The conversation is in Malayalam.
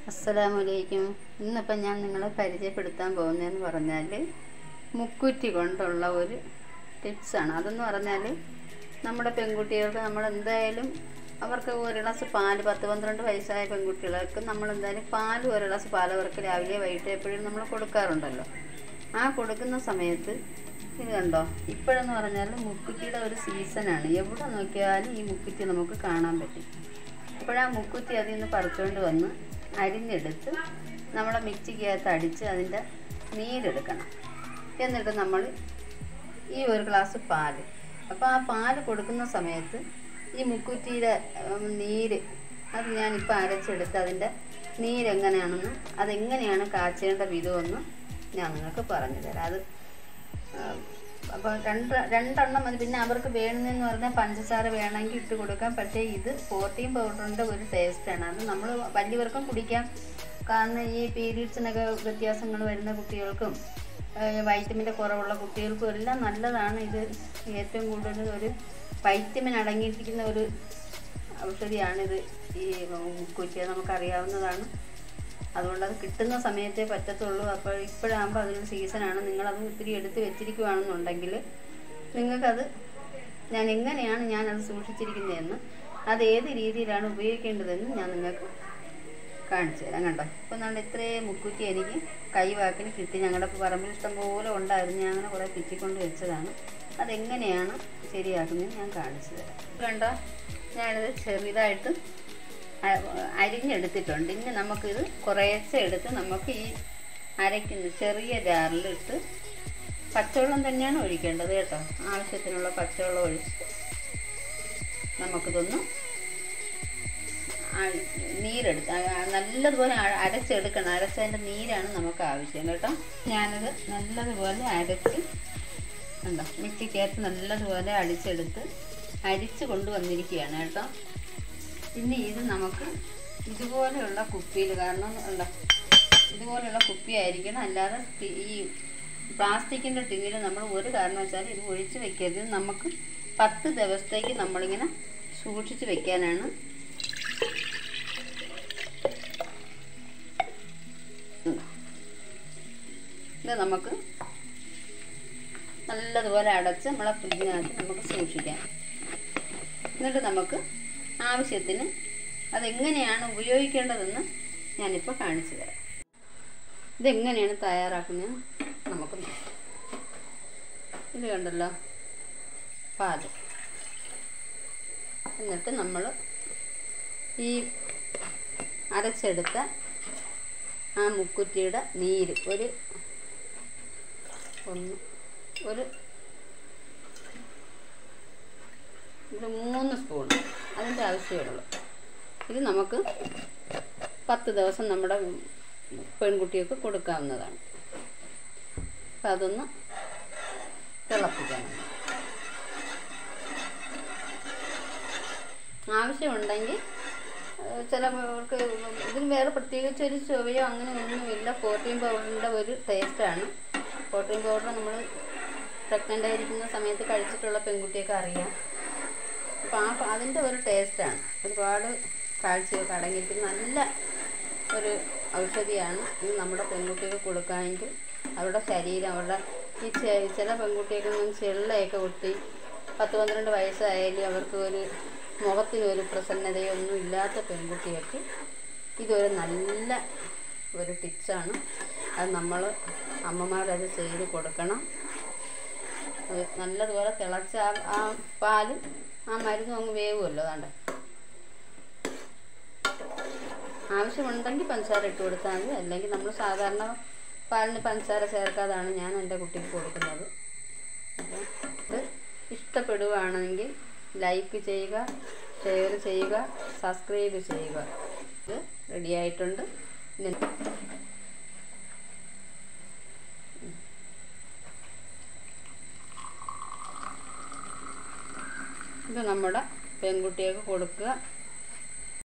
അസ്സലാമലൈക്കും ഇന്നിപ്പം ഞാൻ നിങ്ങളെ പരിചയപ്പെടുത്താൻ പോകുന്നതെന്ന് പറഞ്ഞാൽ മുക്കുറ്റി കൊണ്ടുള്ള ഒരു ടിപ്സാണ് അതെന്ന് പറഞ്ഞാൽ നമ്മുടെ പെൺകുട്ടികൾക്ക് നമ്മൾ എന്തായാലും അവർക്ക് ഒരു ഗ്ലാസ് പാല് പത്ത് പന്ത്രണ്ട് വയസ്സായ പെൺകുട്ടികൾക്ക് നമ്മൾ എന്തായാലും പാല് ഒരു ഗ്ലാസ് പാൽ അവർക്ക് രാവിലെ വൈകിട്ട് എപ്പോഴും നമ്മൾ കൊടുക്കാറുണ്ടല്ലോ ആ കൊടുക്കുന്ന സമയത്ത് ഇത് കണ്ടോ ഇപ്പോഴെന്ന് പറഞ്ഞാൽ മുക്കുറ്റിയുടെ ഒരു സീസണാണ് എവിടെ നോക്കിയാലും ഈ മുക്കുറ്റി നമുക്ക് കാണാൻ പറ്റും അപ്പോഴാ മുക്കുറ്റി അതിൽ നിന്ന് പറിച്ചുകൊണ്ട് വന്ന് അരിഞ്ഞെടുത്ത് നമ്മളെ മിക്സിക്കകത്ത് അടിച്ച് അതിൻ്റെ നീരെടുക്കണം എന്നിട്ട് നമ്മൾ ഈ ഒരു ഗ്ലാസ് പാല് അപ്പോൾ ആ പാല് കൊടുക്കുന്ന സമയത്ത് ഈ മുക്കുറ്റിയുടെ ഉം, നീര് അത് ഞാനിപ്പോൾ അരച്ചെടുത്ത് അതിൻ്റെ നീരെങ്ങനെയാണെന്ന് അതെങ്ങനെയാണ് കാച്ചേണ്ട വിധമെന്ന് ഞാൻ നിങ്ങൾക്ക് പറഞ്ഞു തരാം അത് അപ്പോൾ രണ്ട് രണ്ടെണ്ണം മതി പിന്നെ അവർക്ക് വേണമെന്ന് പറഞ്ഞാൽ പഞ്ചസാര വേണമെങ്കിൽ ഇട്ട് കൊടുക്കാം പക്ഷേ ഇത് പ്രോട്ടീൻ പൗഡറിൻ്റെ ഒരു ടേസ്റ്റാണ് അത് നമ്മൾ വലിയവർക്കും കുടിക്കാം കാരണം ഈ പീരീഡ്സിനൊക്കെ വ്യത്യാസങ്ങൾ വരുന്ന കുട്ടികൾക്കും വൈറ്റമിൻ്റെ കുറവുള്ള കുട്ടികൾക്കും എല്ലാം നല്ലതാണ് ഇത് ഏറ്റവും കൂടുതൽ ഒരു വൈറ്റമിൻ അടങ്ങിയിരിക്കുന്ന ഒരു ഔഷധിയാണിത് ഈ കുറ്റിയ നമുക്കറിയാവുന്നതാണ് അതുകൊണ്ട് അത് കിട്ടുന്ന സമയത്തേ പറ്റത്തുള്ളൂ അപ്പോൾ ഇപ്പോഴാകുമ്പോൾ അതിനൊരു സീസണാണ് നിങ്ങളത് ഒത്തിരി എടുത്ത് വെച്ചിരിക്കുകയാണെന്നുണ്ടെങ്കിൽ നിങ്ങൾക്കത് ഞാൻ എങ്ങനെയാണ് ഞാനത് സൂക്ഷിച്ചിരിക്കുന്നതെന്ന് അത് ഏത് രീതിയിലാണ് ഉപയോഗിക്കേണ്ടതെന്ന് ഞാൻ നിങ്ങൾക്ക് കാണിച്ചു തരാം കണ്ടോ ഇപ്പം നമ്മൾ ഇത്രയും മുക്കുറ്റി എനിക്ക് കൈവാക്കിന് കിട്ടി ഞങ്ങളുടെ പറമ്പിൽ ഇഷ്ടംപോലെ ഉണ്ടായിരുന്നു ഞാൻ അങ്ങനെ കുറേ പിച്ചിക്കൊണ്ട് വെച്ചതാണ് അതെങ്ങനെയാണ് ശരിയാക്കുന്നത് ഞാൻ കാണിച്ചു തരാം കണ്ടോ ഞാനിത് ചെറുതായിട്ട് അ- അരിഞ്ഞെടുത്തിട്ടുണ്ട് ഇനി നമുക്കിത് കുറേശ്ശെ എടുത്ത് നമുക്ക് ഈ അരയ്ക്കുന്ന ചെറിയ ജാറിലിട്ട് പച്ചവെള്ളം തന്നെയാണ് ഒഴിക്കേണ്ടത് കേട്ടോ ആവശ്യത്തിനുള്ള പച്ചവെള്ളം ഒഴിച്ച് നമുക്കിതൊന്ന് ആ- നീരെടുത്ത് ആ- ആ നല്ലതുപോലെ അ- അരച്ചെടുക്കണം അരച്ചതിൻ്റെ നീരാണ് നമുക്ക് ആവശ്യം കേട്ടോ ഞാനത് നല്ലതുപോലെ അരച്ച് ഉണ്ടോ മിക്സിക്കകത്ത് നല്ലതുപോലെ അടിച്ചെടുത്ത് അരിച്ച് കൊണ്ടുവന്നിരിക്കുകയാണ് കേട്ടോ ഇനി ഇത് നമുക്ക് ഇതുപോലെയുള്ള കുപ്പിയിൽ കാരണം ഉണ്ടോ ഇതുപോലെയുള്ള കുപ്പി ആയിരിക്കണം അല്ലാതെ ടി- ഈ പ്ലാസ്റ്റിക്കിൻ്റെ ടിന്നിൽ നമ്മൾ ഒരു കാരണവശാലും ഇത് ഒഴിച്ച് വെക്കരുത് നമുക്ക് പത്ത് ദിവസത്തേക്ക് നമ്മളിങ്ങനെ സൂക്ഷിച്ച് വെക്കാനാണ് ഉം. ഇത് നമുക്ക് നല്ലതുപോലെ അടച്ച് നമ്മളെ ഫ്രിഡ്ജിനകത്ത് നമുക്ക് സൂക്ഷിക്കാം എന്നിട്ട് നമുക്ക് ആവശ്യത്തിന് അതെങ്ങനെയാണ് ഉപയോഗിക്കേണ്ടതെന്ന് ഞാനിപ്പോൾ കാണിച്ചു തരാം ഇതെങ്ങനെയാണ് തയ്യാറാക്കുന്നത് നമുക്ക് നോക്കാം ഇത് കണ്ടല്ലോ പാല് എന്നിട്ട് നമ്മൾ ഈ അരച്ചെടുത്ത ആ മുക്കുറ്റിയുടെ നീര് ഒരു ഒന്ന് ഒരു ഒരു മൂന്ന് സ്പൂൺ അതിൻ്റെ ആവശ്യമേ ഇത് നമുക്ക് പത്ത് ദിവസം നമ്മുടെ പെൺകുട്ടികൾക്ക് കൊടുക്കാവുന്നതാണ് അപ്പം അതൊന്ന് തിളപ്പിക്കണം ആവശ്യമുണ്ടെങ്കിൽ ഏഹ് ചിലവർക്ക് ഇതിന് വേറെ പ്രത്യേകിച്ച് ഒരു ചുവയോ അങ്ങനെ ഒന്നുമില്ല പ്രോട്ടീൻ പൗഡറിൻ്റെ ഒരു ടേസ്റ്റാണ് പ്രോട്ടീൻ പൗഡർ നമ്മൾ പ്രഗ്നൻ്റ് ആയിരിക്കുന്ന സമയത്ത് കഴിച്ചിട്ടുള്ള പെൺകുട്ടിയൊക്കെ അറിയാം അപ്പോൾ ആ അതിൻ്റെ ഒരു ടേസ്റ്റാണ് ഒരുപാട് കാഴ്ചയൊക്കെ അടങ്ങിയിരിക്കുന്ന നല്ല ഒരു ഔഷധിയാണ് ഇത് നമ്മുടെ പെൺകുട്ടികൾക്ക് കൊടുക്കാമെങ്കിൽ അവരുടെ ശരീരം അവരുടെ ഈ ചെ- ചില പെൺകുട്ടികൾക്കൊന്നും ചെള്ളയൊക്കെ ഒട്ടി പത്ത് പന്ത്രണ്ട് വയസ്സായാലും അവർക്ക് ഒരു മുഖത്തിന് ഒരു പ്രസന്നതയൊന്നും ഇല്ലാത്ത പെൺകുട്ടികൾക്ക് ഇതൊരു നല്ല ഒരു ടിപ്സാണ് അത് നമ്മൾ അമ്മമാരത് ചെയ്ത് കൊടുക്കണം അത് നല്ലതുപോലെ തിളച്ച ആ- ആ പാലും ആ മരുന്നും അങ്ങ് വേവുമല്ലോ അതാണ്ട് ആവശ്യമുണ്ടെങ്കിൽ പഞ്ചസാര ഇട്ട് കൊടുത്താൽ മതി അല്ലെങ്കിൽ നമ്മൾ സാധാരണ പാലിന് പഞ്ചസാര ചേർക്കാതാണ് ഞാൻ എൻ്റെ കുട്ടിക്ക് കൊടുക്കുന്നത് അപ്പോൾ ഇത് ഇഷ്ടപ്പെടുകയാണെങ്കിൽ ലൈക്ക് ചെയ്യുക ഷെയർ ചെയ്യുക സബ്സ്ക്രൈബ് ചെയ്യുക ഇത് റെഡി ആയിട്ടുണ്ട് ഇനി ഇത് നമ്മുടെ പെൺകുട്ടികൾക്ക് കൊടുക്കുക